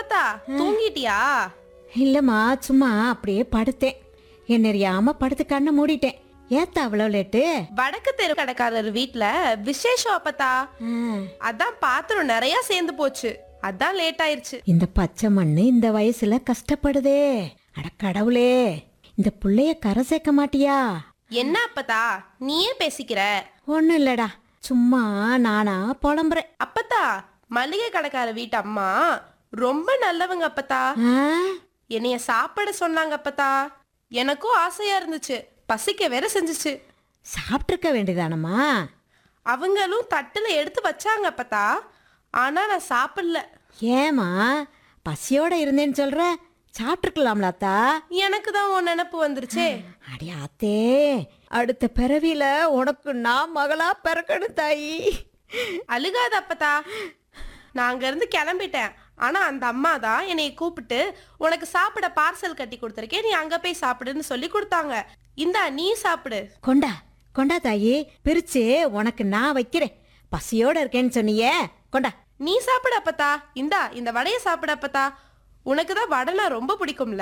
அப்பத்தா தூங்கிட்டியா இல்லம்மா சும்மா அப்படியே படுத்தேன் என்ன அறியாம படுத்து கண்ணை மூடிட்டேன் ஏத்தா அவ்வளோ லேட்டு வடக்கு தெரு கடைக்காரர் வீட்ல விசேஷம் அப்பத்தா ஆ, அதான் பாத்திரம் நிறைய சேர்ந்து போச்சு அதான் லேட் ஆயிருச்சு இந்த பச்சை மண்ணு இந்த வயசுல கஷ்டப்படுதே அட கடவுளே இந்த புள்ளைய கரை சேர்க்க மாட்டியா என்ன அப்பத்தா நீயே பேசிக்கிற ஒண்ணும் இல்லடா சும்மா நானா புலம்புறேன் அப்பத்தா மளிகை கடைக்கார வீட்டு அம்மா ரொம்ப நல்லவங்க அப்பத்தா ஆ, என்னைய சாப்பிட சொன்னாங்க அப்பத்தா எனக்கும் ஆசையா இருந்துச்சு பசிக்க வேற செஞ்சுச்சு சாப்பிட்டிருக்க வேண்டியதானம்மா அவங்களும் தட்டுல எடுத்து வச்சாங்க அப்பத்தா ஆனா நான் சாப்பிடல ஏமா பசியோட இருந்தேன்னு சொல்ற சாப்பிட்டுருக்கலாம்லாத்தா எனக்கு தான் உன் நினப்பு வந்துருச்சே அடி ஆத்தே அடுத்த பிறவியில உனக்கு நான் மகளா பிறக்கணும் தாயி அழுகாத அப்பத்தா நான் அங்க இருந்து கிளம்பிட்டேன் ஆனா அந்த அம்மா தான் என்னைய கூப்பிட்டு உனக்கு சாப்பிட பார்சல் கட்டி கொடுத்துருக்கேன் நீ அங்க போய் சாப்பிடுன்னு சொல்லி கொடுத்தாங்க இந்தா நீ சாப்பிடு கொண்டா கொண்டா தாயி பிரிச்சு உனக்கு நான் வைக்கிறேன் பசியோட இருக்கேன்னு சொன்னியே கொண்டா நீ சாப்பிடு அப்பத்தா இந்தா இந்த வடையை சாப்பிடு அப்பத்தா உனக்கு தான் வடைனா ரொம்ப பிடிக்கும்ல